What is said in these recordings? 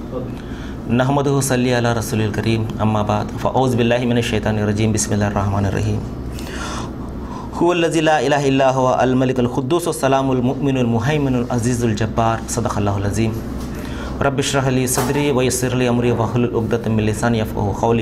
నహమదు సల్లి అలా రసూల్ కరీం అమ్మాబాద్ ఫౌజ్ బిల్లాహి మిన షైతాని రజీం బిస్మిల్లా రహమాన్ రహీం హువల్లజిలా ఇలాహ ఇల్లాహు అల్ మలిక్ అల్ ఖుద్దూస్ సలాముల్ ముమినుల్ ముహైమినుల్ అజీజుల్ జబ్బార్ సదఖల్లాహుల్ అజీం రబ్బిష్రహలి సద్రి వయస్సిర్లి అమ్రి వహుల్ ఉగ్దత్ మిల్లిసాన్ యఫ్హు ఖౌలి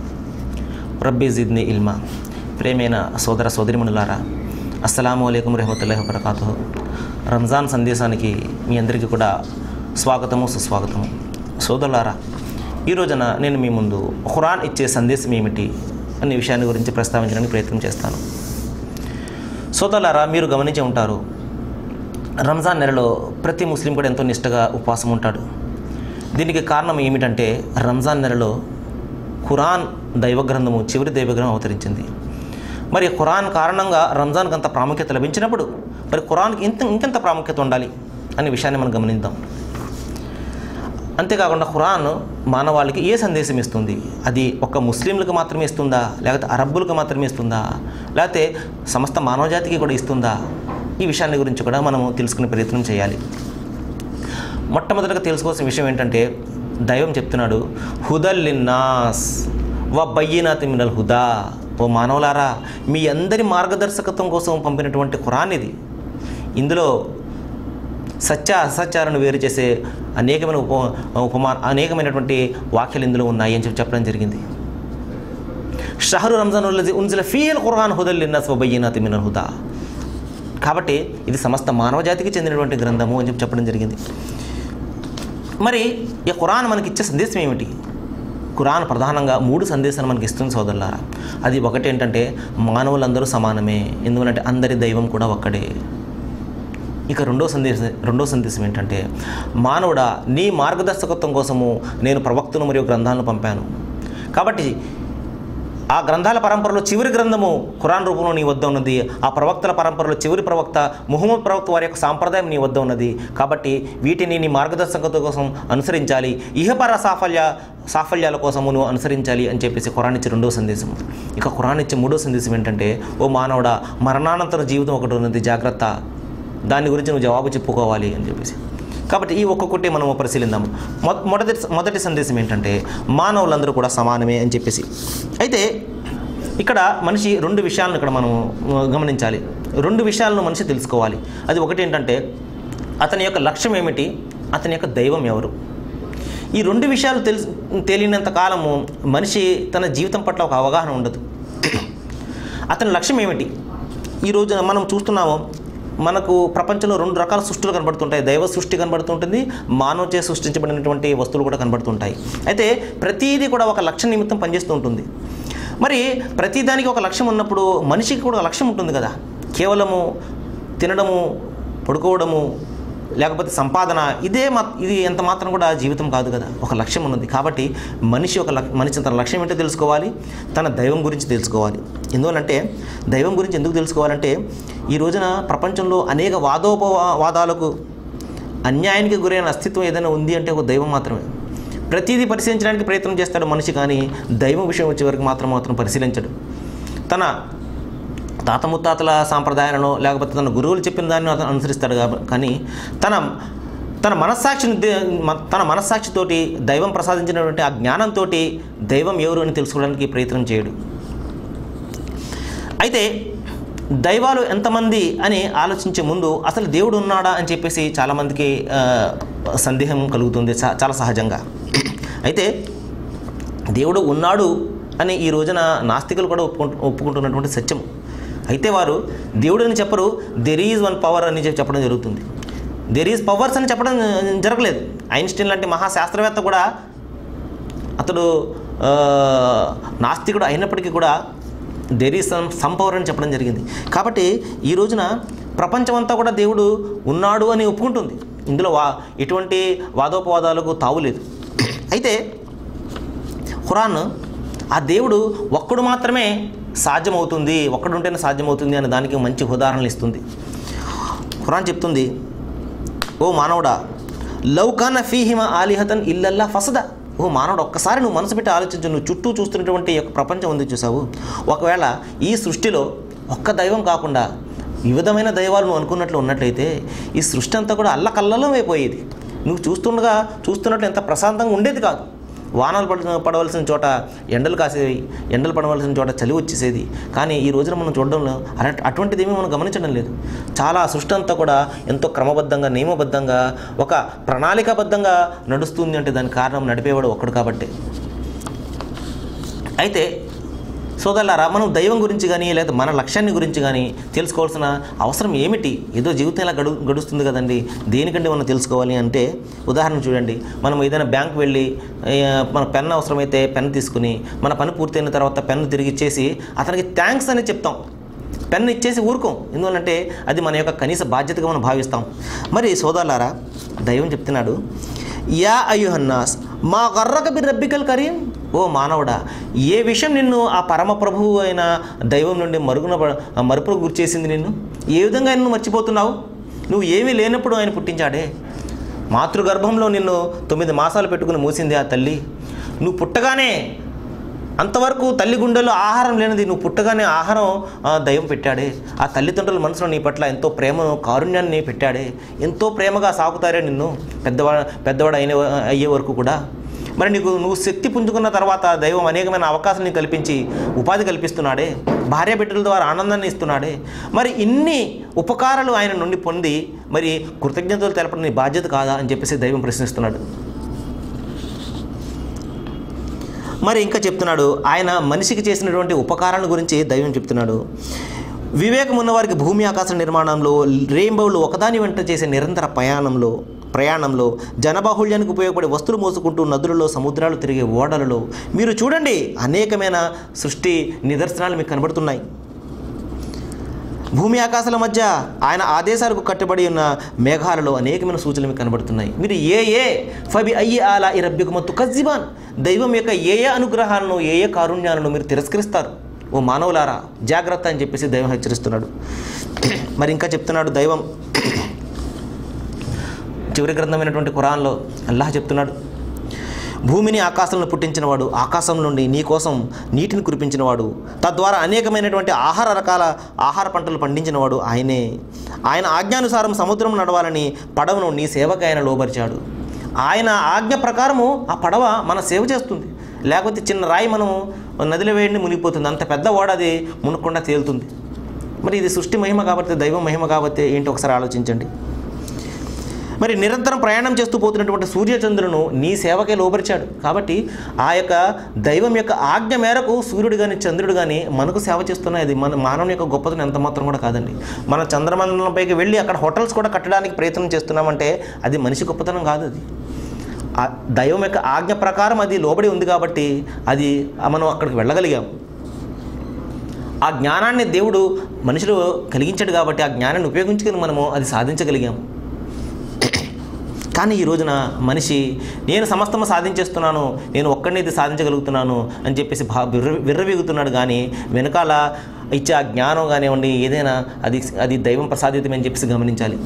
రబ్బీ జిద్ని ఇల్మా ప్రేమైన సోదర సోదరిమణులారా అస్సలాము అలైకుం రహమతుల్లాహి వబర్కాతు రంజాన్ సందేశానికి మీ అందరికీ కూడా స్వాగతము సుస్వాగతము సోదరులారా ఈ రోజున నేను మీ ముందు ఖురాన్ ఇచ్చే సందేశం ఏమిటి అనే విషయాన్ని గురించి ప్రస్తావించడానికి ప్రయత్నం చేస్తాను సోదరులారా మీరు గమనించి ఉంటారు రంజాన్ నెలలో ప్రతి ముస్లిం కూడా ఎంతో నిష్టగా ఉపవాసం ఉంటాడు దీనికి కారణం ఏమిటంటే రంజాన్ నెలలో ఖురాన్ దైవ గ్రంథము చివరి దైవ గ్రంథం అవతరించింది మరి ఖురాన్ కారణంగా రంజాన్కి అంత ప్రాముఖ్యత లభించినప్పుడు మరి ఖురాన్కి ఇంత ఇంకెంత ప్రాముఖ్యత ఉండాలి అనే విషయాన్ని మనం గమనిద్దాం అంతేకాకుండా ఖురాన్ మానవాళికి ఏ సందేశం ఇస్తుంది అది ఒక ముస్లింలకు మాత్రమే ఇస్తుందా లేకపోతే అరబ్బులకు మాత్రమే ఇస్తుందా లేకపోతే సమస్త మానవజాతికి కూడా ఇస్తుందా ఈ విషయాన్ని గురించి కూడా మనము తెలుసుకునే ప్రయత్నం చేయాలి మొట్టమొదటిగా తెలుసుకోవాల్సిన విషయం ఏంటంటే దైవం చెప్తున్నాడు హుదల్లిన్నాస్ వ బయ్యినాతి మినల్ హుదా ఓ మానవులారా మీ అందరి మార్గదర్శకత్వం కోసం పంపినటువంటి ఖురాన్ ఇది ఇందులో సత్య అసత్యాలను వేరు చేసే అనేకమైన ఉప ఉపమా అనేకమైనటువంటి వాక్యాలు ఇందులో ఉన్నాయి అని చెప్పి చెప్పడం జరిగింది షహరు రంజాన్ ఉల్లది ఉన్జిల ఫీల్ ఖురాన్ హుదల్ లిన్నాస్ వబయ్యినాతి మినల్ హుదా కాబట్టి ఇది సమస్త మానవజాతికి చెందినటువంటి గ్రంథము అని చెప్పి చెప్పడం జరిగింది మరి ఈ ఖురాన్ మనకి ఇచ్చే సందేశం ఏమిటి ఖురాన్ ప్రధానంగా మూడు సందేశాలు మనకి ఇస్తుంది సోదరులారా అది ఒకటి ఏంటంటే మానవులందరూ సమానమే ఎందుకంటే అందరి దైవం కూడా ఒక్కడే ఇక రెండో సందేశం రెండో సందేశం ఏంటంటే మానవుడా నీ మార్గదర్శకత్వం కోసము నేను ప్రవక్తను మరియు గ్రంథాలను పంపాను కాబట్టి ఆ గ్రంథాల పరంపరలో చివరి గ్రంథము ఖురాన్ రూపంలో నీ వద్ద ఉన్నది ఆ ప్రవక్తల పరంపరలో చివరి ప్రవక్త ముహమ్మద్ ప్రవక్త వారి యొక్క సాంప్రదాయం నీ వద్ద ఉన్నది కాబట్టి వీటిని నీ మార్గదర్శకత కోసం అనుసరించాలి ఇహపర సాఫల్య సాఫల్యాల కోసము నువ్వు అనుసరించాలి అని చెప్పేసి ఖురాన్ ఇచ్చే రెండో సందేశం ఇక ఖురాన్ ఇచ్చే మూడో సందేశం ఏంటంటే ఓ మానవుడా మరణానంతర జీవితం ఒకటి ఉన్నది జాగ్రత్త దాని గురించి నువ్వు జవాబు చెప్పుకోవాలి అని చెప్పేసి కాబట్టి ఈ ఒక్కొక్కటి మనము పరిశీలిద్దాము మొ- మొదటి మొదటి సందేశం ఏంటంటే మానవులందరూ కూడా సమానమే అని చెప్పేసి అయితే ఇక్కడ మనిషి రెండు విషయాలను ఇక్కడ మనం ఆ, గమనించాలి రెండు విషయాలను మనిషి తెలుసుకోవాలి అది ఒకటి ఏంటంటే అతని యొక్క లక్ష్యం ఏమిటి అతని యొక్క దైవం ఎవరు ఈ రెండు విషయాలు తెలుసు తెలియనంత కాలము మనిషి తన జీవితం పట్ల ఒక అవగాహన ఉండదు అతని లక్ష్యం ఏమిటి ఈ రోజు మనం చూస్తున్నాము మనకు ప్రపంచంలో రెండు రకాల సృష్టిలు కనబడుతుంటాయి దైవ సృష్టి కనబడుతుంటుంది మానవచే సృష్టించబడినటువంటి వస్తువులు కూడా కనబడుతుంటాయి అయితే ప్రతిదీ కూడా ఒక లక్ష్య నిమిత్తం పనిచేస్తూ ఉంటుంది మరి ప్రతిదానికి ఒక లక్ష్యం ఉన్నప్పుడు మనిషికి కూడా ఒక లక్ష్యం ఉంటుంది కదా కేవలము తినడము పడుకోవడము లేకపోతే సంపాదన ఇదే మా ఇది ఎంత మాత్రం కూడా జీవితం కాదు కదా ఒక లక్ష్యం ఉన్నది కాబట్టి మనిషి ఒక లక్ మనిషి తన లక్ష్యం ఏంటో తెలుసుకోవాలి తన దైవం గురించి తెలుసుకోవాలి ఎందువలంటే దైవం గురించి ఎందుకు తెలుసుకోవాలంటే ఈ రోజున ప్రపంచంలో అనేక వాదోపవాదాలకు అన్యాయానికి గురైన అస్తిత్వం ఏదైనా ఉంది అంటే ఒక దైవం మాత్రమే ప్రతిదీ పరిశీలించడానికి ప్రయత్నం చేస్తాడు మనిషి కానీ దైవం విషయం వచ్చే వరకు మాత్రం మాత్రం పరిశీలించడు తన తాత ముత్తాతల సాంప్రదాయాలను లేకపోతే తన గురువులు చెప్పిన దాన్ని అతను అనుసరిస్తాడు కాబ కానీ తన తన మనస్సాక్షిని దే- మ- తన మనస్సాక్షితోటి దైవం ప్రసాదించినటువంటి ఆ జ్ఞానంతో దైవం ఎవరు అని తెలుసుకోవడానికి ప్రయత్నం చేయడు అయితే దైవాలు ఎంతమంది అని ఆలోచించే ముందు అసలు దేవుడు ఉన్నాడా అని చెప్పేసి చాలామందికి ఆ, సందేహం కలుగుతుంది చా- చాలా సహజంగా అయితే దేవుడు ఉన్నాడు అని ఈ రోజున నాస్తికులు కూడా ఒప్పుకుంటు ఒప్పుకుంటున్నటువంటి సత్యం అయితే వారు దేవుడు అని చెప్పరు దెర్ ఈజ్ వన్ పవర్ అని చెప్పి చెప్పడం జరుగుతుంది దెర్ ఈజ్ పవర్స్ అని చెప్పడం జరగలేదు ఐన్స్టీన్ లాంటి మహాశాస్త్రవేత్త కూడా అతడు ఆ, నాస్తికుడు అయినప్పటికీ కూడా there is some some power అని చెప్పడం జరిగింది కాబట్టి ఈ రోజున ప్రపంచం అంతా కూడా దేవుడు ఉన్నాడు అని ఒప్పుకుంటుంది ఇందులో వా ఎటువంటి వాదోపవాదాలకు తావులేదు అయితే ఖురాన్ ఆ దేవుడు ఒక్కడు మాత్రమే సాధ్యమవుతుంది ఒక్కడు ఉంటేనే సాధ్యమవుతుంది అనే దానికి మంచి ఉదాహరణలు ఇస్తుంది ఖురాన్ చెప్తుంది ఓ మానవుడా లౌకాన ఫీహిమ ఆలిహతన్ ఇల్లల్లా ఫసద ఓ మానవుడు ఒక్కసారి నువ్వు మనసు పెట్టి ఆలోచించు నువ్వు చుట్టూ చూస్తున్నటువంటి ఈ యొక్క ప్రపంచం ఉంది చూసావు ఒకవేళ ఈ సృష్టిలో ఒక్క దైవం కాకుండా వివిధమైన దైవాలు నువ్వు అనుకున్నట్లు ఉన్నట్లయితే ఈ సృష్టి అంతా కూడా అల్లకల్లలో అయిపోయేది నువ్వు చూస్తుండగా చూస్తున్నట్టు ఎంత ప్రశాంతంగా ఉండేది కాదు వానలు పడ పడవలసిన చోట ఎండలు కాసేవి ఎండలు పడవలసిన చోట చలి వచ్చేసేది కానీ ఈ రోజున మనం చూడడంలో అలా- అటువంటిది ఏమీ మనం గమనించడం లేదు చాలా సృష్టి అంతా కూడా ఎంతో క్రమబద్ధంగా నియమబద్ధంగా ఒక ప్రణాళికాబద్ధంగా నడుస్తుంది అంటే దానికి కారణం నడిపేవాడు ఒక్కడు కాబట్టి అయితే సోదరులారా మనం దైవం గురించి కానీ లేదా మన లక్ష్యాన్ని గురించి కానీ తెలుసుకోవాల్సిన అవసరం ఏమిటి ఏదో జీవితం ఇలా గడు గడుస్తుంది కదండి దేనికంటే మనం తెలుసుకోవాలి అంటే ఉదాహరణ చూడండి మనం ఏదైనా బ్యాంక్ వెళ్ళి ఏ, మన పెన్ అవసరమైతే పెన్ తీసుకుని మన పని పూర్తయిన తర్వాత పెన్ను తిరిగి ఇచ్చేసి అతనికి థ్యాంక్స్ అని చెప్తాం పెన్ను ఇచ్చేసి ఊరుకోం ఎందువల్లంటే అది మన యొక్క కనీస బాధ్యతగా మనం భావిస్తాం మరి సోదరులారా దైవం చెప్తున్నాడు యా అయ్యుహన్నాస్ మా కర్రక బి రబ్బికల్ కరీం ఓ మానవుడా ఏ విషయం నిన్ను ఆ పరమ ప్రభువు అయిన దైవం నుండి మరుగున ప- మరుపుకు గురి చేసింది నిన్ను ఏ విధంగా నిన్ను మర్చిపోతున్నావు నువ్వు ఏమీ లేనప్పుడు ఆయన పుట్టించాడే మాతృగర్భంలో నిన్ను తొమ్మిది మాసాలు పెట్టుకుని మూసింది ఆ తల్లి నువ్వు పుట్టగానే అంతవరకు తల్లి గుండెలో ఆహారం లేనిది నువ్వు పుట్టగానే ఆహారం ఆ, దైవం పెట్టాడే ఆ తల్లిదండ్రుల మనసులో నీ పట్ల ఎంతో ప్రేమను కారుణ్యాన్ని పెట్టాడే ఎంతో ప్రేమగా సాగుతారే నిన్ను పెద్దవాడు పెద్దవాడు అయిన అయ్యే వరకు కూడా మరి నీకు నువ్వు శక్తి పుంజుకున్న తర్వాత దైవం అనేకమైన అవకాశాలను నీకు కల్పించి ఉపాధి కల్పిస్తున్నాడే భార్య బిడ్డల ద్వారా ఆనందాన్ని ఇస్తున్నాడే మరి ఇన్ని ఉపకారాలు ఆయన నుండి పొంది మరి కృతజ్ఞతలు తెలపడం నీ బాధ్యత కాదా అని చెప్పేసి దైవం ప్రశ్నిస్తున్నాడు మరి ఇంకా చెప్తున్నాడు ఆయన మనిషికి చేసినటువంటి ఉపకారాల గురించి దైవం చెప్తున్నాడు వివేకం ఉన్నవారికి భూమి ఆకాశ నిర్మాణంలో రెయిన్బోలు ఒకదాని వెంట చేసే నిరంతర ప్రయాణంలో ప్రయాణంలో జనబాహుళ్యానికి ఉపయోగపడే వస్తువులు మోసుకుంటూ నదులలో సముద్రాలు తిరిగే ఓడలలో మీరు చూడండి అనేకమైన సృష్టి నిదర్శనాలు మీకు కనబడుతున్నాయి భూమి ఆకాశాల మధ్య ఆయన ఆదేశాలకు కట్టుబడి ఉన్న మేఘాలలో అనేకమైన సూచనలు మీకు కనబడుతున్నాయి మీరు ఏ ఏ ఫబి అయ్యి అలా ఈ రబ్బికు మత్తు కజ్జిబాన్ దైవం యొక్క ఏ ఏ అనుగ్రహాలను ఏ ఏ కారుణ్యాలను మీరు తిరస్కరిస్తారు ఓ మానవులారా జాగ్రత్త అని చెప్పేసి దైవం హెచ్చరిస్తున్నాడు మరి ఇంకా చెప్తున్నాడు దైవం చివరి గ్రంథమైనటువంటి ఖురాన్లో అల్లాహ్ చెప్తున్నాడు భూమిని ఆకాశంలో పుట్టించినవాడు ఆకాశం నుండి నీ కోసం నీటిని కురిపించినవాడు తద్వారా అనేకమైనటువంటి ఆహార రకాల ఆహార పంటలు పండించినవాడు ఆయనే ఆయన ఆజ్ఞానుసారం సముద్రం నడవాలని పడవను నీ సేవకు ఆయన లోబరిచాడు ఆయన ఆజ్ఞ ప్రకారము ఆ పడవ మన సేవ చేస్తుంది లేకపోతే చిన్న రాయి మనము నదిలో వేయండి మునిగిపోతుంది అంత పెద్ద ఓడ అది మునక్కుండా తేలుతుంది మరి ఇది సృష్టి మహిమ కాబట్టి దైవ మహిమ కాబట్టి ఏంటి ఒకసారి ఆలోచించండి మరి నిరంతరం ప్రయాణం చేస్తూ పోతున్నటువంటి సూర్యచంద్రును నీ సేవకే లోపరిచాడు కాబట్టి ఆ యొక్క దైవం యొక్క ఆజ్ఞ మేరకు సూర్యుడు కానీ చంద్రుడు కానీ మనకు సేవ చేస్తున్నాయి అది మన మానవుని యొక్క గొప్పతనం ఎంత మాత్రం కూడా కాదండి మన చంద్రమండలంపైకి వెళ్ళి అక్కడ హోటల్స్ కూడా కట్టడానికి ప్రయత్నం చేస్తున్నామంటే అది మనిషి గొప్పతనం కాదు అది ఆ దైవం యొక్క ఆజ్ఞ ప్రకారం అది లోబడి ఉంది కాబట్టి అది మనం అక్కడికి వెళ్ళగలిగాం ఆ జ్ఞానాన్ని దేవుడు మనుషులు కలిగించాడు కాబట్టి ఆ జ్ఞానాన్ని ఉపయోగించుకొని మనము అది సాధించగలిగాం కానీ ఈ రోజున మనిషి నేను సమస్తము సాధించేస్తున్నాను నేను ఒక్కడిని ఇది సాధించగలుగుతున్నాను అని చెప్పేసి భా విర్ర విర్రవీగుతున్నాడు కానీ వెనకాల ఇచ్చే ఆ జ్ఞానం కానివ్వండి ఏదైనా అది అది దైవం ప్రసాదితమే అని చెప్పేసి గమనించాలి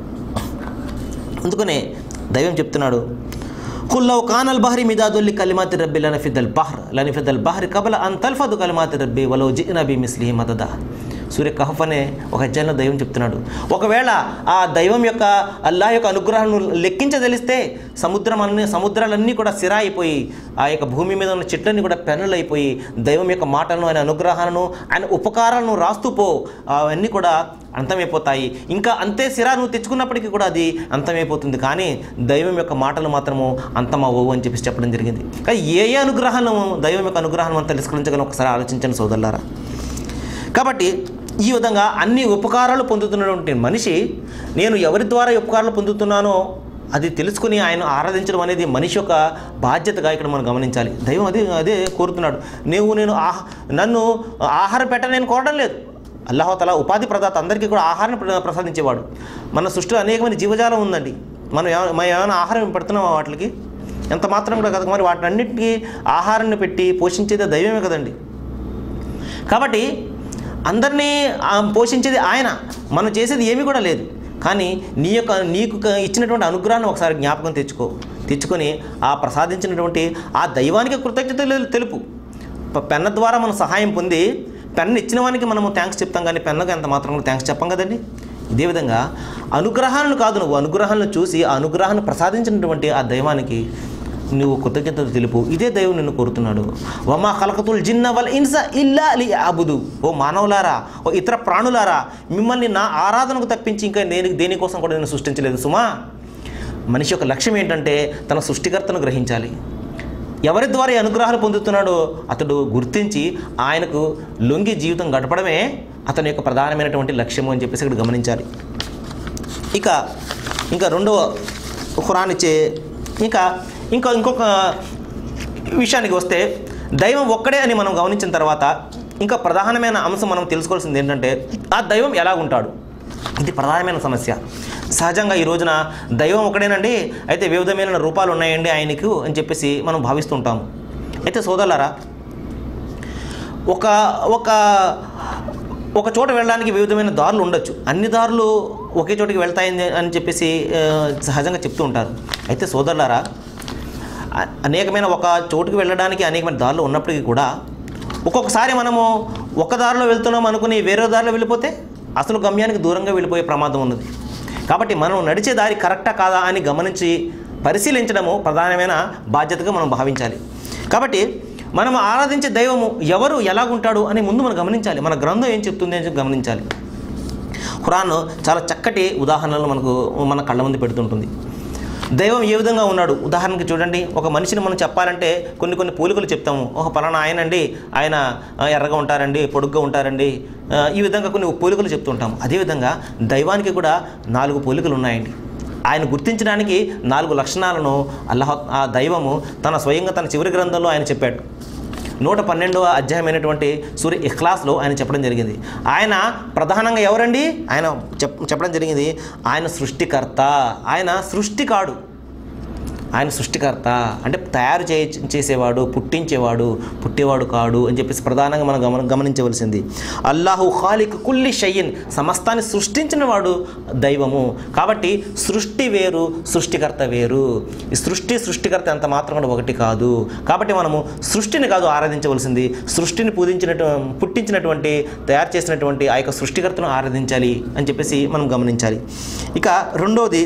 అందుకనే దైవం చెప్తున్నాడు కుల్లౌ కానల్ బహరి మిదాదుల్లి కలిమాతి రబ్బి లనఫిదల్ బహర్ లనిఫిదల్ బహరి కబల అన్ తల్ఫదు కలిమాతి రబ్బి వలో జిన బి మిస్లిహి మదద సూర్య కహఫ్ అనే ఒక అధ్యాయంలో దైవం చెప్తున్నాడు ఒకవేళ ఆ దైవం యొక్క అల్లాహ్ యొక్క అనుగ్రహాలను లెక్కించదలిస్తే సముద్రం అన్ని సముద్రాలన్నీ కూడా సిరా అయిపోయి ఆ యొక్క భూమి మీద ఉన్న చెట్లన్నీ కూడా పెన్నులు అయిపోయి దైవం యొక్క మాటలను ఆయన అనుగ్రహాలను ఆయన ఉపకారాలను రాస్తూ పో అవన్నీ కూడా అంతమైపోతాయి ఇంకా అంతే సిరా నువ్వు తెచ్చుకున్నప్పటికీ కూడా అది అంతమైపోతుంది కానీ దైవం యొక్క మాటలు మాత్రము అంతమవ్వవు అని చెప్పేసి చెప్పడం జరిగింది కానీ ఏ ఏ అనుగ్రహాలను దైవం యొక్క అనుగ్రహాలను మనం తెలుసుకురించగలం ఒకసారి ఆలోచించండి సోదరులారా కాబట్టి ఈ విధంగా అన్ని ఉపకారాలు పొందుతున్నటువంటి మనిషి నేను ఎవరి ద్వారా ఈ ఉపకారాలు పొందుతున్నానో అది తెలుసుకుని ఆయన ఆరాధించడం అనేది మనిషి యొక్క బాధ్యతగా ఇక్కడ మనం గమనించాలి దైవం అదే అదే కోరుతున్నాడు నువ్వు నేను ఆహ నన్ను ఆహారం పెట్ట నేను కోరడం లేదు అల్లాహతల ఉపాధి ప్రదాత అందరికీ కూడా ఆహారం ప్ర- ప్రసాదించేవాడు మన సృష్టిలో అనేకమైన జీవజాలం ఉందండి మనం ఏమైనా మనం ఏమైనా ఆహారం పెడుతున్నామా వాటికి ఎంత మాత్రం కూడా కదా మరి వాటినన్నిటికీ ఆహారాన్ని పెట్టి పోషించేది దైవమే కదండి కాబట్టి అందరినీ ఆ, పోషించేది ఆయన మనం చేసేది ఏమీ కూడా లేదు కానీ నీ యొక్క నీకు క- ఇచ్చినటువంటి అనుగ్రహాన్ని ఒకసారి జ్ఞాపకం తెచ్చుకో తెచ్చుకొని ఆ ప్రసాదించినటువంటి ఆ దైవానికి కృతజ్ఞతలు తెలుపు ప- పెన్న ద్వారా మనం సహాయం పొంది పెన్ను ఇచ్చిన వానికి మనము థ్యాంక్స్ చెప్తాం కానీ పెన్నకు ఎంత మాత్రం కూడా థ్యాంక్స్ చెప్పం కదండి ఇదే విధంగా అనుగ్రహాలను కాదు నువ్వు అనుగ్రహాలను చూసి ఆ అనుగ్రహాన్ని ప్రసాదించినటువంటి ఆ దైవానికి నువ్వు కృతజ్ఞతలు తెలుపు ఇదే దైవం నిన్ను కోరుతున్నాడు వమా కలకతుల్ జిన్న వల్ ఇన్స ఇల్లా అలి అబుదు ఓ మానవులారా ఓ ఇతర ప్రాణులారా మిమ్మల్ని నా ఆరాధనకు తప్పించి ఇంకా దేని దేనికోసం కూడా నేను సృష్టించలేదు సుమా మనిషి యొక్క లక్ష్యం ఏంటంటే తన సృష్టికర్తను గ్రహించాలి ఎవరి ద్వారా ఈ అనుగ్రహాలు పొందుతున్నాడో అతడు గుర్తించి ఆయనకు లొంగి జీవితం గడపడమే అతని యొక్క ప్రధానమైనటువంటి లక్ష్యము అని చెప్పేసి ఇక్కడ గమనించాలి ఇక ఇంకా రెండవ ఖురాన్ ఇచ్చే ఇంకా ఇంకా ఇంకొక విషయానికి వస్తే దైవం ఒక్కడే అని మనం గమనించిన తర్వాత ఇంకా ప్రధానమైన అంశం మనం తెలుసుకోవాల్సింది ఏంటంటే ఆ దైవం ఎలాగుంటాడు ఇది ప్రధానమైన సమస్య సహజంగా ఈ రోజున దైవం ఒకడేనండి అయితే వివిధమైన రూపాలు ఉన్నాయండి ఆయనకు అని చెప్పేసి మనం భావిస్తుంటాము అయితే సోదరులారా ఒక ఒక ఒక చోట వెళ్ళడానికి వివిధమైన దారులు ఉండొచ్చు అన్ని దారులు ఒకే చోటికి వెళ్తాయని అని చెప్పేసి ఆ, సహజంగా చెప్తూ ఉంటారు అయితే సోదరులారా అ- అనేకమైన ఒక చోటుకి వెళ్ళడానికి అనేకమైన దారులు ఉన్నప్పటికీ కూడా ఒక్కొక్కసారి మనము ఒక దారిలో వెళ్తున్నాం అనుకుని వేరే దారిలో వెళ్ళిపోతే అసలు గమ్యానికి దూరంగా వెళ్ళిపోయే ప్రమాదం ఉన్నది కాబట్టి మనం నడిచే దారి కరెక్టా కాదా అని గమనించి పరిశీలించడము ప్రధానమైన బాధ్యతగా మనం భావించాలి కాబట్టి మనం ఆరాధించే దైవము ఎవరు ఎలాగుంటాడు అని ముందు మనం గమనించాలి మన గ్రంథం ఏం చెప్తుంది అని చెప్పి గమనించాలి ఖురాన్ చాలా చక్కటి ఉదాహరణలు మనకు మన కళ్ళ ముందు పెడుతుంటుంది దైవం ఏ విధంగా ఉన్నాడు ఉదాహరణకి చూడండి ఒక మనిషిని మనం చెప్పాలంటే కొన్ని కొన్ని పోలికలు చెప్తాము ఒక పలానా ఆయన అండి ఆయన ఆ, ఎర్రగా ఉంటారండి పొడుగ్గా ఉంటారండి ఆ, ఈ విధంగా కొన్ని పోలికలు చెప్తుంటాము అదేవిధంగా దైవానికి కూడా నాలుగు పోలికలు ఉన్నాయండి ఆయన గుర్తించడానికి నాలుగు లక్షణాలను అల్లాహ్ ఆ దైవము తన స్వయంగా తన చివరి గ్రంథంలో ఆయన చెప్పాడు నూట పన్నెండవ అధ్యాయమైనటువంటి సూర్య ఇఖ్లాస్లో ఆయన చెప్పడం జరిగింది ఆయన ప్రధానంగా ఎవరండి ఆయన చెప్ చెప్పడం జరిగింది ఆయన సృష్టికర్త ఆయన సృష్టికాడు ఆయన సృష్టికర్త అంటే తయారు చే చేసేవాడు పుట్టించేవాడు పుట్టేవాడు కాడు అని చెప్పేసి ప్రధానంగా మనం గమన గమనించవలసింది అల్లాహు ఖాలిక్ కుల్లి షయ్యిన్ సమస్తాన్ని సృష్టించిన వాడు దైవము కాబట్టి సృష్టి వేరు సృష్టికర్త వేరు ఈ సృష్టి సృష్టికర్త ఎంత మాత్రం కూడా ఒకటి కాదు కాబట్టి మనము సృష్టిని కాదు ఆరాధించవలసింది సృష్టిని పూజించినటు పుట్టించినటువంటి తయారు చేసినటువంటి ఆ యొక్క సృష్టికర్తను ఆరాధించాలి అని చెప్పేసి మనం గమనించాలి ఇక రెండోది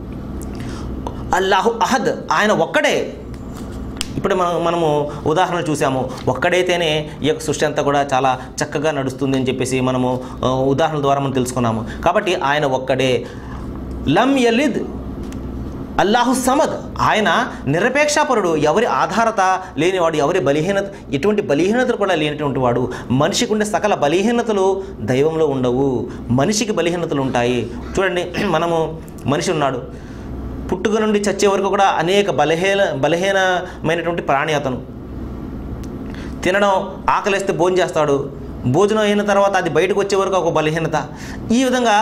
అల్లాహు అహద్ ఆయన ఒక్కడే ఇప్పుడు మనం మనము ఉదాహరణ చూసాము ఒక్కడైతేనే ఈ యొక్క సృష్టి అంతా కూడా చాలా చక్కగా నడుస్తుంది అని చెప్పేసి మనము ఆ, ఉదాహరణ ద్వారా మనం తెలుసుకున్నాము కాబట్టి ఆయన ఒక్కడే లమ్ యలిద్ అల్లాహు సమద్ ఆయన నిరపేక్షాపరుడు ఎవరి ఆధారత లేనివాడు ఎవరి బలహీనత ఎటువంటి బలహీనతలు కూడా లేనటువంటి వాడు మనిషికి ఉండే సకల బలహీనతలు దైవంలో ఉండవు మనిషికి బలహీనతలు ఉంటాయి చూడండి మనము మనిషి ఉన్నాడు పుట్టుక నుండి చచ్చే వరకు కూడా అనేక బలహీన బలహీనమైనటువంటి ప్రాణి అతను తినడం ఆకలిస్తే భోజనం చేస్తాడు భోజనం అయిన తర్వాత అది బయటకు వచ్చే వరకు ఒక బలహీనత ఈ విధంగా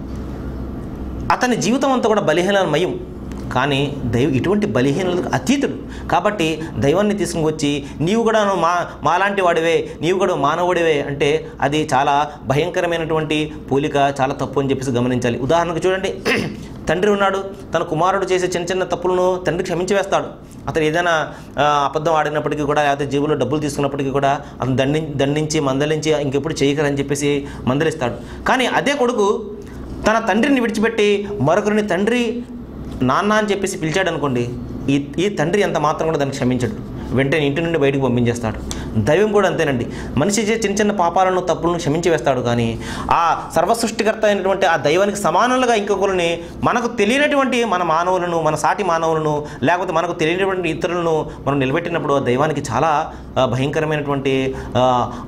అతని జీవితం అంతా కూడా బలహీనమయం కానీ దైవ ఇటువంటి బలహీనలకు అతీతుడు కాబట్టి దైవాన్ని తీసుకుని వచ్చి నీవు కూడా మా మాలాంటి వాడివే నీవు కూడా మానవుడివే అంటే అది చాలా భయంకరమైనటువంటి పోలిక చాలా తప్పు అని చెప్పేసి గమనించాలి ఉదాహరణకు చూడండి తండ్రి ఉన్నాడు తన కుమారుడు చేసే చిన్న చిన్న తప్పులను తండ్రి క్షమించి వేస్తాడు అతను ఏదైనా ఆ, అబద్ధం ఆడినప్పటికీ కూడా లేకపోతే జేబులో డబ్బులు తీసుకున్నప్పటికీ కూడా అతను దండి దండించి మందలించి ఇంకెప్పుడు చేయకరని చెప్పేసి మందలిస్తాడు కానీ అదే కొడుకు తన తండ్రిని విడిచిపెట్టి మరొకరిని తండ్రి నాన్న అని చెప్పేసి పిలిచాడు అనుకోండి ఈ ఈ తండ్రి ఎంత మాత్రం కూడా దాన్ని క్షమించడు వెంటనే ఇంటి నుండి బయటకు పంపించేస్తాడు దైవం కూడా అంతేనండి మనిషి చేసే చిన్న చిన్న పాపాలను తప్పులను క్షమించి వేస్తాడు కానీ ఆ సర్వసృష్టికర్త అయినటువంటి ఆ దైవానికి సమానులుగా ఇంకొకరిని మనకు తెలియనటువంటి మన మానవులను మన సాటి మానవులను లేకపోతే మనకు తెలియనటువంటి ఇతరులను మనం నిలబెట్టినప్పుడు ఆ దైవానికి చాలా ఆ, భయంకరమైనటువంటి ఆ,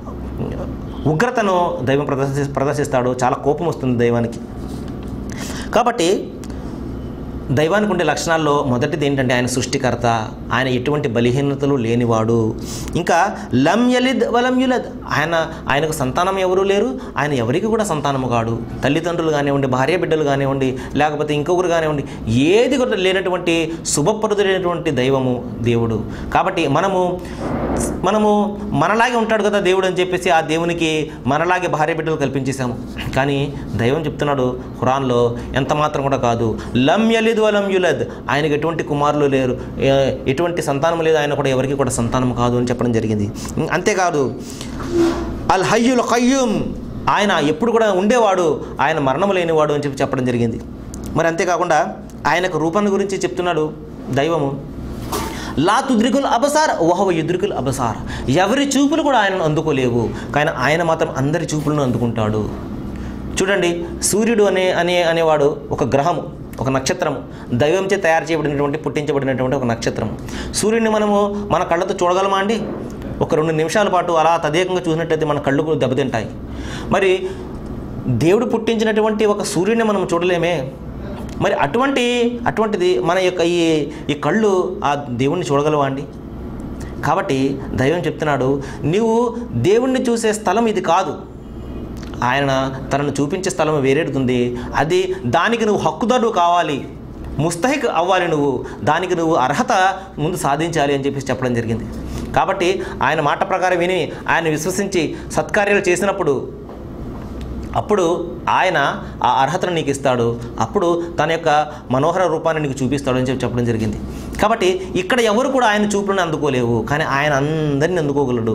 ఉగ్రతను దైవం ప్రదర్శి ప్రదర్శిస్తాడు చాలా కోపం వస్తుంది దైవానికి కాబట్టి దైవానికి ఉండే లక్షణాల్లో మొదటిది ఏంటంటే ఆయన సృష్టికర్త ఆయన ఎటువంటి బలహీనతలు లేనివాడు ఇంకా లం యలిద్ వలం యులద్ ఆయన ఆయనకు సంతానం ఎవరూ లేరు ఆయన ఎవరికి కూడా సంతానము కాడు తల్లిదండ్రులు కానివ్వండి భార్య బిడ్డలు కానివ్వండి లేకపోతే ఇంకొకరు కానివ్వండి ఏది కూడా లేనటువంటి శుభప్రదుడైనటువంటి దైవము దేవుడు కాబట్టి మనము మనము మనలాగే ఉంటాడు కదా దేవుడు అని చెప్పేసి ఆ దేవునికి మనలాగే భార్య బిడ్డలు కల్పించేశాము కానీ దైవం చెప్తున్నాడు ఖురాన్లో ఎంత మాత్రం కూడా కాదు లం యలిద్ వలం యులద్ ఆయనకు ఎటువంటి కుమారులు లేరు ఏ- ఎటువంటి సంతానం లేదు ఆయన కూడా ఎవరికి కూడా సంతానం కాదు అని చెప్పడం జరిగింది అంతేకాదు అల్ హయ్యుల్ ఖయ్యూమ్ ఆయన ఎప్పుడు కూడా ఉండేవాడు ఆయన మరణం లేనివాడు అని చెప్పి చెప్పడం జరిగింది మరి అంతేకాకుండా ఆయనకు రూపాన్ని గురించి చెప్తున్నాడు దైవము లా తుద్రికుల్ అబసార్ ఓహవ యుద్రికుల్ అబసార్ ఎవరి చూపులు కూడా ఆయనను అందుకోలేవు కానీ ఆయన మాత్రం అందరి చూపులను అందుకుంటాడు చూడండి సూర్యుడు అనే అనే అనేవాడు ఒక గ్రహము ఒక నక్షత్రము దైవంచే తయారు చేయబడినటువంటి పుట్టించబడినటువంటి ఒక నక్షత్రం సూర్యుడిని మనము మన కళ్ళతో చూడగలమా అండి ఒక రెండు నిమిషాల పాటు అలా తదేకంగా చూసినట్టయితే మన కళ్ళు కూడా దెబ్బతింటాయి మరి దేవుడు పుట్టించినటువంటి ఒక సూర్యుడిని మనం చూడలేమే మరి అటువంటి అటువంటిది మన యొక్క ఈ ఈ కళ్ళు ఆ దేవుణ్ణి చూడగలవా అండి కాబట్టి దైవం చెప్తున్నాడు నీవు దేవుణ్ణి చూసే స్థలం ఇది కాదు ఆయన తనను చూపించే స్థలం వేరేడుతుంది అది దానికి నువ్వు హక్కుదారు కావాలి ముస్తహిక్ అవ్వాలి నువ్వు దానికి నువ్వు అర్హత ముందు సాధించాలి అని చెప్పేసి చెప్పడం జరిగింది కాబట్టి ఆయన మాట ప్రకారం విని ఆయన విశ్వసించి సత్కార్యాలు చేసినప్పుడు అప్పుడు ఆయన ఆ అర్హతను నీకు ఇస్తాడు అప్పుడు తన యొక్క మనోహర రూపాన్ని నీకు చూపిస్తాడు అని చెప్పి చెప్పడం జరిగింది కాబట్టి ఇక్కడ ఎవరు కూడా ఆయన చూపులను అందుకోలేవు కానీ ఆయన అందరిని అందుకోగలడు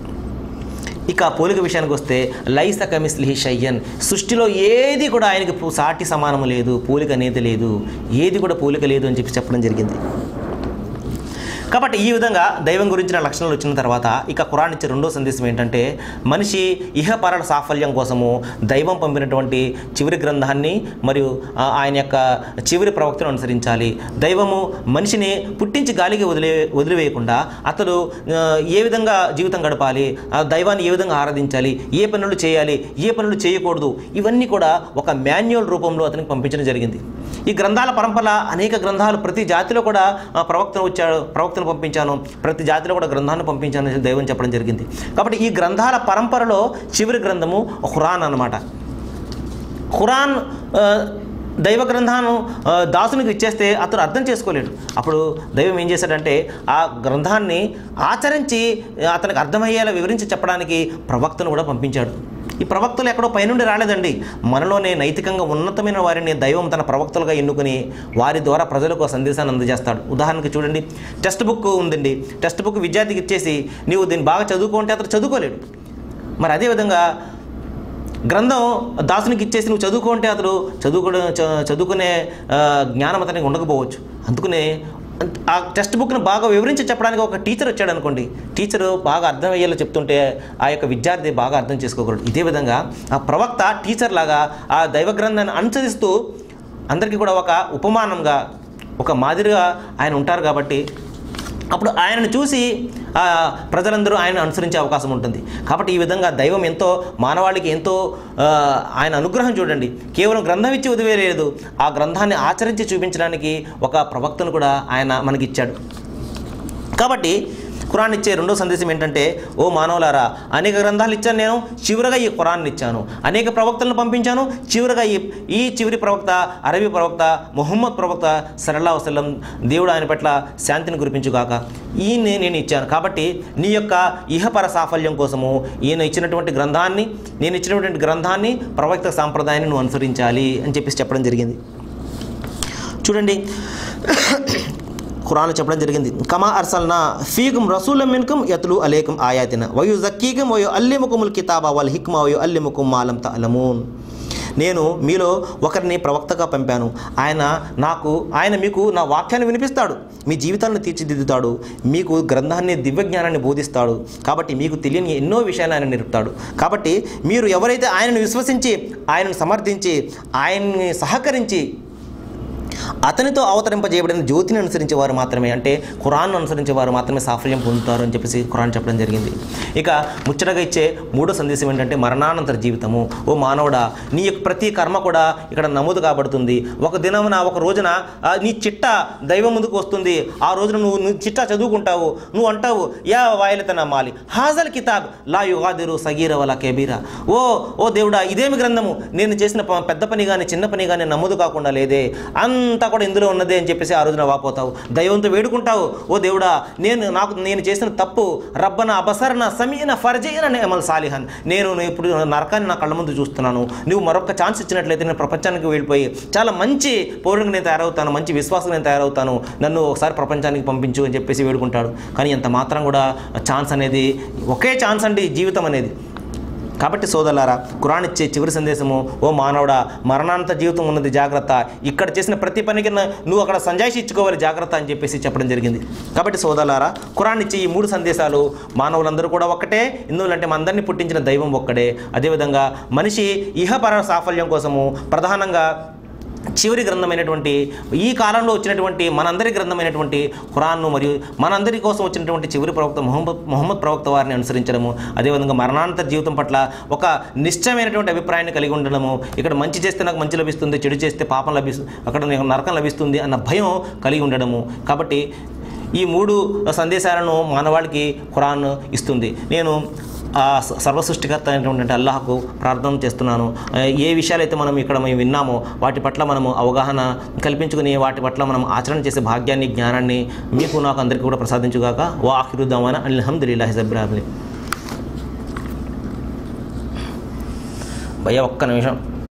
ఇక పోలిక విషయానికి వస్తే లైస కమిస్లిహి షయ్యన్ సృష్టిలో ఏది కూడా ఆయనకి పు- సాటి సమానము లేదు పోలిక అనేది లేదు ఏది కూడా పోలిక లేదు అని చెప్పి చెప్పడం జరిగింది కాబట్టి ఈ విధంగా దైవం గురించిన లక్షణాలు వచ్చిన తర్వాత ఇక ఖురాన్ ఇచ్చే రెండో సందేశం ఏంటంటే మనిషి ఇహపరల సాఫల్యం కోసము దైవం పంపినటువంటి చివరి గ్రంథాన్ని మరియు ఆ, ఆయన యొక్క చివరి ప్రవక్తను అనుసరించాలి దైవము మనిషిని పుట్టించి గాలికి వదిలే వదిలివేయకుండా అతడు ఆ, ఏ విధంగా జీవితం గడపాలి ఆ దైవాన్ని ఏ విధంగా ఆరాధించాలి ఏ పనులు చేయాలి ఏ పనులు చేయకూడదు ఇవన్నీ కూడా ఒక మాన్యువల్ రూపంలో అతనికి పంపించడం జరిగింది ఈ గ్రంథాల పరంపర అనేక గ్రంథాలు ప్రతి జాతిలో కూడా ఆ, ప్రవక్తను వచ్చాడు ప్రవక్తను పంపించాను ప్రతి జాతిలో కూడా గ్రంథాన్ని పంపించాను అని దైవం చెప్పడం జరిగింది కాబట్టి ఈ గ్రంథాల పరంపరలో చివరి గ్రంథము ఖురాన్ అన్నమాట ఖురాన్ ఆ, దైవ గ్రంథాన్ని ఆ, దాసునికి ఇచ్చేస్తే అతను అర్థం చేసుకోలేడు అప్పుడు దైవం ఏం చేశాడంటే ఆ గ్రంథాన్ని ఆచరించి ఆ, అతనికి అర్థమయ్యేలా వివరించి చెప్పడానికి ప్రవక్తను కూడా పంపించాడు ఈ ప్రవక్తలు ఎక్కడో పైనుండి రాలేదండి మనలోనే నైతికంగా ఉన్నతమైన వారిని దైవం తన ప్రవక్తలుగా ఎన్నుకుని వారి ద్వారా ప్రజలకు ఆ సందేశాన్ని అందజేస్తాడు ఉదాహరణకి చూడండి టెక్స్ట్ బుక్ ఉందండి టెక్స్ట్ బుక్ విద్యార్థికి ఇచ్చేసి నీవు దీన్ని బాగా చదువుకుంటే అతను చదువుకోలేడు మరి అదేవిధంగా గ్రంథం దాసునికి ఇచ్చేసి నువ్వు చదువుకుంటే అతడు చదువుకోవడం చ- చదువుకునే ఆ, జ్ఞానం అతనికి ఉండకపోవచ్చు అందుకనే ఆ టెక్స్ట్ బుక్ను బాగా వివరించి చెప్పడానికి ఒక టీచర్ వచ్చాడు అనుకోండి టీచరు బాగా అర్థమయ్యేలా చెప్తుంటే ఆ యొక్క విద్యార్థి బాగా అర్థం చేసుకోగలడు ఇదే విధంగా ఆ ప్రవక్త టీచర్ లాగా ఆ దైవ గ్రంథాన్ని అనుసరిస్తూ అందరికీ కూడా ఒక ఉపమానంగా ఒక మాదిరిగా ఆయన ఉంటారు కాబట్టి అప్పుడు ఆయనను చూసి ఆ, ప్రజలందరూ ఆయన అనుసరించే అవకాశం ఉంటుంది కాబట్టి ఈ విధంగా దైవం ఎంతో మానవాళికి ఎంతో ఆ, ఆయన అనుగ్రహం చూడండి కేవలం గ్రంథం ఇచ్చి వదివేయలేదు ఆ గ్రంథాన్ని ఆచరించి చూపించడానికి ఒక ప్రవక్తను కూడా ఆయన మనకి ఇచ్చాడు కాబట్టి ఖురాన్ ఇచ్చే రెండో సందేశం ఏంటంటే ఓ మానవులారా అనేక గ్రంథాలు ఇచ్చాను నేను చివరగా ఈ ఖురాన్ ఇచ్చాను అనేక ప్రవక్తలను పంపించాను చివరగా ఈ ఈ చివరి ప్రవక్త అరబీ ప్రవక్త ముహమ్మద్ ప్రవక్త సరల్లా వసల్లం దేవుడు ఆయన పట్ల శాంతిని కురిపించుగాక ఈయన్ని నేను ఇచ్చాను కాబట్టి నీ యొక్క ఇహపర సాఫల్యం కోసము ఈయన ఇచ్చినటువంటి గ్రంథాన్ని నేను ఇచ్చినటువంటి గ్రంథాన్ని ప్రవక్త సాంప్రదాయాన్ని నువ్వు అనుసరించాలి అని చెప్పేసి చెప్పడం జరిగింది చూడండి ఖురాన్ చెప్పడం జరిగింది కమా అర్సల్నా ఫీకుం రసూలం మిన్కుం యతులు అలేకుం ఆయాతిన వయు జక్కీకం వయు అల్లిముకుముల్ కితాబా వల్ హిక్మా వయు అల్లిముకుం మాలం తలమూన్ నేను మీలో ఒకరిని ప్రవక్తగా పంపాను ఆయన నాకు ఆయన మీకు నా వాక్యాన్ని వినిపిస్తాడు మీ జీవితాలను తీర్చిదిద్దుతాడు మీకు గ్రంథాన్ని దివ్య జ్ఞానాన్ని బోధిస్తాడు కాబట్టి మీకు తెలియని ఎన్నో విషయాలు ఆయన నేర్పుతాడు కాబట్టి మీరు ఎవరైతే ఆయనను విశ్వసించి ఆయనను సమర్థించి ఆయన్ని సహకరించి అతనితో అవతరింపజేయబడిన జ్యోతిని అనుసరించే వారు మాత్రమే అంటే ఖురాన్ను అనుసరించే వారు మాత్రమే సాఫల్యం పొందుతారు అని చెప్పేసి ఖురాన్ చెప్పడం జరిగింది ఇక ముచ్చటగా ఇచ్చే మూడో సందేశం ఏంటంటే మరణానంతర జీవితము ఓ మానవుడా నీ యొక్క ప్రతి కర్మ కూడా ఇక్కడ నమోదు కాబడుతుంది ఒక దినమున ఒక రోజున ఆ, నీ చిట్ట దైవం ముందుకు వస్తుంది ఆ రోజున నువ్వు నువ్వు చిట్టా చదువుకుంటావు నువ్వు అంటావు యా వాయిలతన మాలి హాజల్ కితాబ్ లా యుగాదిరు సగీర వల కెబీరా ఓ ఓ దేవుడా ఇదేమి గ్రంథము నేను చేసిన ప- పెద్ద పని కానీ చిన్న పని కానీ నమోదు కాకుండా లేదే అంతా కూడా ఇందులో ఉన్నదే అని చెప్పేసి ఆ రోజున వాపోతావు దైవంతో వేడుకుంటావు ఓ దేవుడా నేను నాకు నేను చేసిన తప్పు రబ్బన అబసరన సమీన ఫర్జైన అమల్ సాలిహన్ నేను ఇప్పుడు నరకాన్ని నా కళ్ళ ముందు చూస్తున్నాను నువ్వు మరొక ఛాన్స్ ఇచ్చినట్లయితే నేను ప్రపంచానికి వెళ్ళిపోయి చాలా మంచి పౌరుడికి నేను తయారవుతాను మంచి విశ్వాసం నేను తయారవుతాను నన్ను ఒకసారి ప్రపంచానికి పంపించు అని చెప్పేసి వేడుకుంటాడు కానీ ఎంత మాత్రం కూడా ఛాన్స్ అనేది ఒకే ఛాన్స్ అండి జీవితం అనేది కాబట్టి సోదరులారా ఖురాన్ ఇచ్చే చివరి సందేశము ఓ మానవుడా మరణాంత జీవితం ఉన్నది జాగ్రత్త ఇక్కడ చేసిన ప్రతి పనికి న- నువ్వు అక్కడ సంజాయిషి ఇచ్చుకోవాలి జాగ్రత్త అని చెప్పేసి చెప్పడం జరిగింది కాబట్టి సోదరులారా ఖురాన్ ఇచ్చే ఈ మూడు సందేశాలు మానవులందరూ కూడా ఒక్కటే ఎందుకంటే మనందరినీ పుట్టించిన దైవం ఒక్కడే అదేవిధంగా మనిషి ఇహపర సాఫల్యం కోసము ప్రధానంగా చివరి గ్రంథమైనటువంటి ఈ కాలంలో వచ్చినటువంటి మనందరి గ్రంథమైనటువంటి ఖురాన్ను మరియు మనందరి కోసం వచ్చినటువంటి చివరి ప్రవక్త మొహమ్మద్ మొహమ్మద్ ప్రవక్త వారిని అనుసరించడము అదేవిధంగా మరణాంతర జీవితం పట్ల ఒక నిశ్చయమైనటువంటి అభిప్రాయాన్ని కలిగి ఉండడము ఇక్కడ మంచి చేస్తే నాకు మంచి లభిస్తుంది చెడు చేస్తే పాపం లభిస్తుంది అక్కడ నాకు నరకం లభిస్తుంది అన్న భయం కలిగి ఉండడము కాబట్టి ఈ మూడు సందేశాలను మానవాళికి ఖురాన్ ఇస్తుంది నేను ఆ స- సర్వసృష్టికర్త అయినటువంటి అల్లాహకు ప్రార్థన చేస్తున్నాను ఆ, ఏ విషయాలైతే మనం ఇక్కడ మేము విన్నామో వాటి పట్ల మనము అవగాహన కల్పించుకుని వాటి పట్ల మనం ఆచరణ చేసే భాగ్యాన్ని జ్ఞానాన్ని మీకు నాకు అందరికీ కూడా ప్రసాదించుగాక వా ఆఖిరుద్దామని అల్హమ్దుల్లాహి జబ్రాబ్లి భయ్య ఒక్క నిమిషం